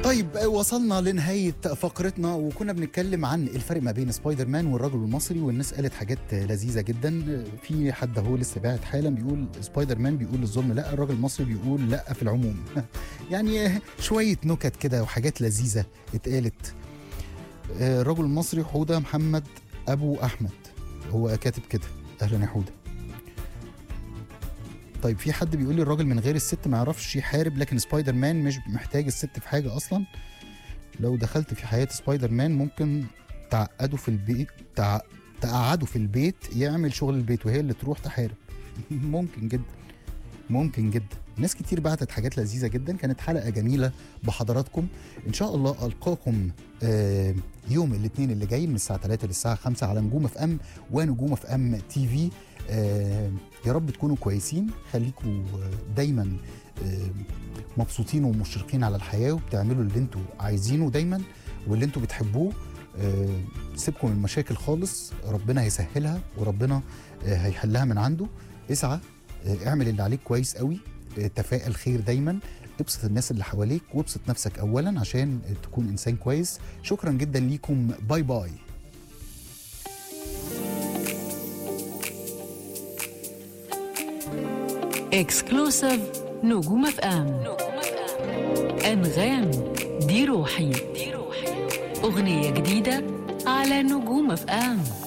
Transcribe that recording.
طيب وصلنا لنهاية فقرتنا وكنا بنتكلم عن الفرق ما بين سبايدر مان والرجل المصري والناس قالت حاجات لذيذة جدا في حد هو لسه باعت حالا بيقول سبايدر مان بيقول للظلم لا الراجل المصري بيقول لا في العموم يعني شوية نكت كده وحاجات لذيذة اتقالت الرجل المصري حودة محمد أبو أحمد هو كاتب كده أهلا يا حودة طيب في حد بيقول لي الراجل من غير الست ما يعرفش يحارب لكن سبايدر مان مش محتاج الست في حاجه اصلا لو دخلت في حياه سبايدر مان ممكن تعقده في البيت تع... تقعده في البيت يعمل شغل البيت وهي اللي تروح تحارب ممكن جدا ممكن جدا ناس كتير بعتت حاجات لذيذه جدا كانت حلقه جميله بحضراتكم ان شاء الله القاكم آه يوم الاثنين اللي جاي من الساعه 3 للساعه 5 على نجوم اف ام ونجوم اف ام تي في آه يا رب تكونوا كويسين خليكم دايما آه مبسوطين ومشرقين على الحياه وبتعملوا اللي انتوا عايزينه دايما واللي انتوا بتحبوه آه سيبكم من المشاكل خالص ربنا هيسهلها وربنا هيحلها من عنده اسعى اعمل اللي عليك كويس قوي تفائل خير دايما ابسط الناس اللي حواليك وابسط نفسك اولا عشان تكون انسان كويس شكرا جدا ليكم باي باي اكسكلوسيف نجوم اف ام انغام دي روحي اغنيه جديده على نجوم اف ام